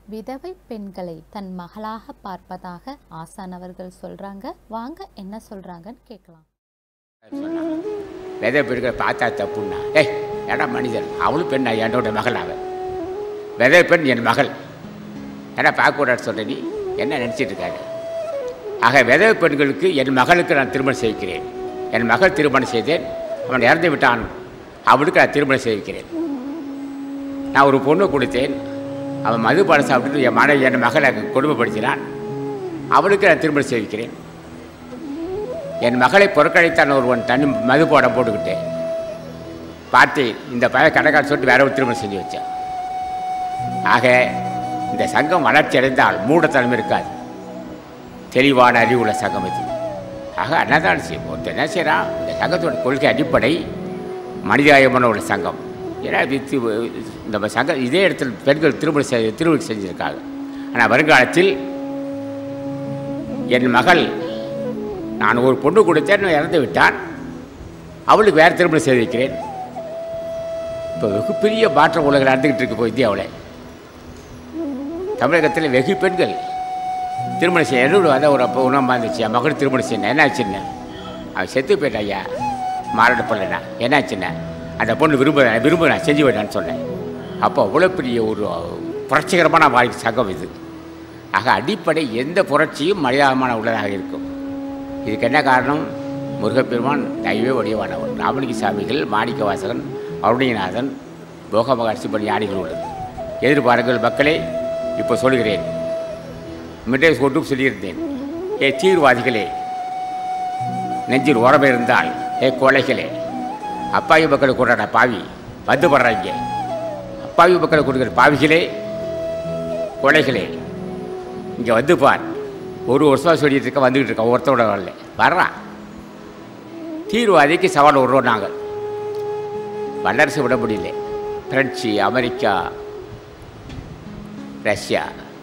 விதவை பெண்களை தன் மகளாக பார்ப்பதாக ஆசான் அவர்கள் சொல்றாங்க வாங்க என்ன சொல்றாங்கன்னு கேட்கலாம் சொன்னான் விதை பெருக்கிற பார்த்தா தப்புன்னா ஏய் ஏடா மனிதன் அவளும் பெண் என்னோட மகள் அவன் விதை பெண் என் மகள் ஏடா பார்க்கக்கூடாது சொல்ற நீ என்ன நினச்சிட்டு இருக்காரு ஆக விதவை பெண்களுக்கு என் மகளுக்கு நான் திருமணம் செய்கிறேன் என் மகள் திருமணம் செய்தேன் அவன் இறந்து விட்டான் அவனுக்கு நான் திருமணம் செய்கிறேன் நான் ஒரு பொண்ணு கொடுத்தேன் அவன் மதுபானம் சாப்பிட்டு என் மனைவி என் மகளை கொடுமைப்படுத்தினான் அவளுக்கு நான் திருமணம் செய்விக்கிறேன் என் மகளை புறக்கணித்தான் ஒருவன் தனி மது போட போட்டுக்கிட்டேன் பார்த்தேன் இந்த பையன் கடைக்கார சொல்லிட்டு வேற ஒரு திருமணம் செஞ்சு வச்சேன் ஆக இந்த சங்கம் வளர்ச்சி அடைந்தால் மூடத்தனம் இருக்காது தெளிவான அறிவுள்ள சங்கம் இது ஆக அன்னதான் செய்யும் ஒருத்தர் என்ன செய்கிறான் இந்த சங்கத்தோட கொள்கை அடிப்படை மனிதாயமான உள்ள சங்கம் ஏன்னா இது நம்ம சங்கம் இதே இடத்துல பெண்கள் திருமணம் செய் திருமணம் செஞ்சுருக்காங்க ஆனால் வருங்காலத்தில் என் மகள் நான் ஒரு பொண்ணு கொடுத்தேன் இறந்து விட்டான் அவளுக்கு வேறு திருமணம் செய்து வைக்கிறேன் இப்போ வெகுப்பெரிய மாற்றம் உலகில் நடந்துக்கிட்டு இருக்கு இப்போ இந்தியாவில் தமிழகத்தில் வெகு பெண்கள் திருமணம் செய்ய என்னோட வந்த ஒரு அப்போ உணவு இருந்துச்சு என் மகள் திருமணம் செய்யணும் என்னாச்சுன்னு அவன் செத்து போயிட்டா ஐயா மாரட பிள்ளைண்ணா என்னாச்சுண்ணே அந்த பொண்ணு விரும்புகிறேன் விரும்புகிறேன் செஞ்சு விடான்னு சொன்னேன் அப்போ அவ்வளோ பெரிய ஒரு புரட்சிகரமான வாழ்க்கை சங்கம் இது ஆக அடிப்படை எந்த புரட்சியும் மனிதாபமான உள்ளதாக இருக்கும் இதுக்கு என்ன காரணம் முருகப்பெருமான் தெய்வ வடிவானவன் ராமலிங்க சாமிகள் மாணிக்க வாசகன் அருணிநாதன் போக மகர்ஷி பணி ஞானிகள் உள்ளது எதிர்பாருங்கள் மக்களே இப்போ சொல்கிறேன் மிட்டை கொண்டும் சொல்லியிருந்தேன் ஏ தீர்வாதிகளே நெஞ்சில் உறவு இருந்தால் ஏ கொலைகளே அப்பாவி மக்களை கொண்டாட பாவி வந்து படுறாங்க அப்பாவி மக்களை கொடுக்குற பாவிகளே கொலைகளே இங்கே வந்து பார் ஒரு வருஷமாக சொல்லிட்டு இருக்க வந்துக்கிட்டு இருக்கோம் ஒருத்தரோட வரல வர்றான் தீர்வாதிக்கு சவால் விடுறோம் நாங்கள் வல்லரசு விட முடியல பிரெஞ்சு அமெரிக்கா ரஷ்யா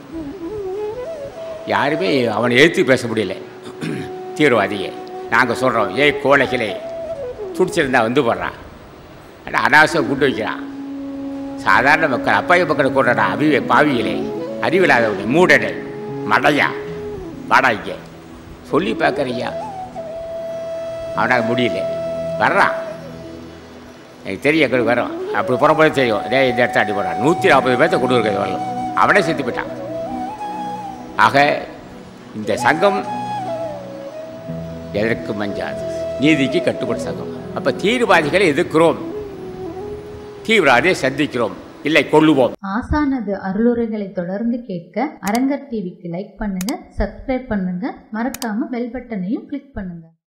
யாருமே அவனை எழுத்து பேச முடியல தீவிரவாதியை நாங்கள் சொல்கிறோம் ஏய் கோழைகளே துடிச்சிருந்தா வந்து போடுறான் ஆனால் அனாவசியம் குண்டு வைக்கிறான் சாதாரண மக்கள் அப்பாவி மக்களை கொண்டாடா அபிவே பாவிகளே அறிவில்லாதவனே மூடனே மடையா வாடா இங்கே சொல்லி பார்க்குறியா அவனால் முடியல வர்றான் எனக்கு தெரியும் எங்களுக்கு வரும் அப்படி புறம்போது தெரியும் டே இந்த இடத்த அடி போடுறான் நூற்றி நாற்பது பேர்த்த கொண்டு இருக்கிறது வரலாம் அவனே செத்து போயிட்டான் ஆக இந்த சங்கம் எதற்கு மஞ்சாது நீதிக்கு கட்டுப்பட்ட சங்கம் அப்போ தீவிரவாதிகளை எதிர்க்கிறோம் தீவிரவாதியை சந்திக்கிறோம் இல்லை கொள்ளுவோம் ஆசானது அருளுரைகளை தொடர்ந்து கேட்க அரங்கர் டிவிக்கு லைக் பண்ணுங்க சப்ஸ்கிரைப் பண்ணுங்க மறக்காம பெல் பட்டனையும் கிளிக் பண்ணுங்க